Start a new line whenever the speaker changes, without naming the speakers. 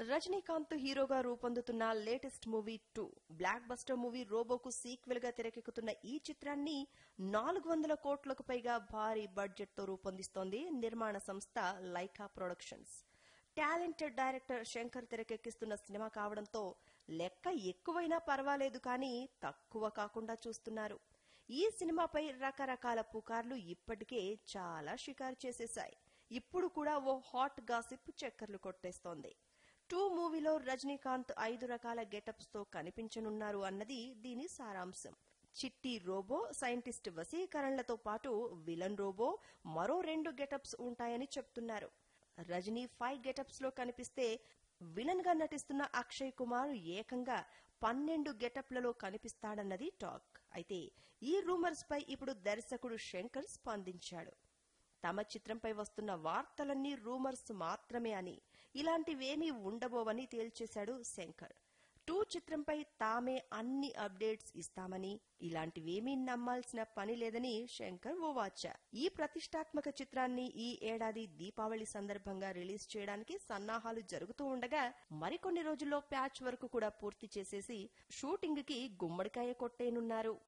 రజనీకాంత్ హీరోగా రూపొందుతున్న latest movie two blockbuster movie రోబోకు సీక్వెల్ గా తెరకెక్కుతున్న ఈ చిత్రాన్ని నాలుగు వందల కోట్లకు పైగా భారీ బడ్జెట్ తో రూపొందిస్తోంది నిర్మాణ సంస్థ Lyca productions talented director Shankar తెరకెక్కిస్తున్న సినిమా కావడంతో లెక్క ఎక్కువైనా పర్వాలేదు కానీ తక్కువ కాకుండా చూస్తున్నారు ఈ సినిమాపై రకరకాల పుకార్లు ఇప్పటికే చాలా షికారు చేసేశాయి ఇప్పుడు కూడా ఓ హాట్ గాసిప్ చక్కర్లు కొట్టేస్తోంది టూ మూవీలో రజనీకాంత్ ఐదు రకాల గెటప్స్ తో కనిపించనున్నారు అన్నది దీని సారాంశం చిట్టి రోబో సైంటిస్ట్ వశీకరణలతో పాటు విలన్ రోబో మరో రెండు గెటప్స్ ఉంటాయని చెప్తున్నారు రజనీ ఫైవ్ గెటప్స్ లో కనిపిస్తే విలన్ గా నటిస్తున్న అక్షయ్ కుమార్ ఏకంగా పన్నెండు గెటప్లలో కనిపిస్తాడన్నది టాక్ అయితే ఈ రూమర్స్ పై ఇప్పుడు దర్శకుడు శంకర్ స్పందించాడు తమ చిత్రంపై వస్తున్న వార్తలన్నీ రూమర్స్ మాత్రమే అని ఇలాంటివేమీ ఉండబోవని తేల్చేశాడు శంకర్ టూ చిత్రంపై తామే అన్ని అప్డేట్స్ ఇస్తామని ఇలాంటివేమీ నమ్మాల్సిన పని లేదని శంకర్ ఓవాచ ఈ ప్రతిష్టాత్మక చిత్రాన్ని ఈ ఏడాది దీపావళి సందర్భంగా రిలీజ్ చేయడానికి సన్నాహాలు జరుగుతూ ఉండగా మరికొన్ని రోజుల్లో ప్యాచ్ వరకు కూడా పూర్తి చేసేసి షూటింగ్ కి గుమ్మడికాయ కొట్టేనున్నారు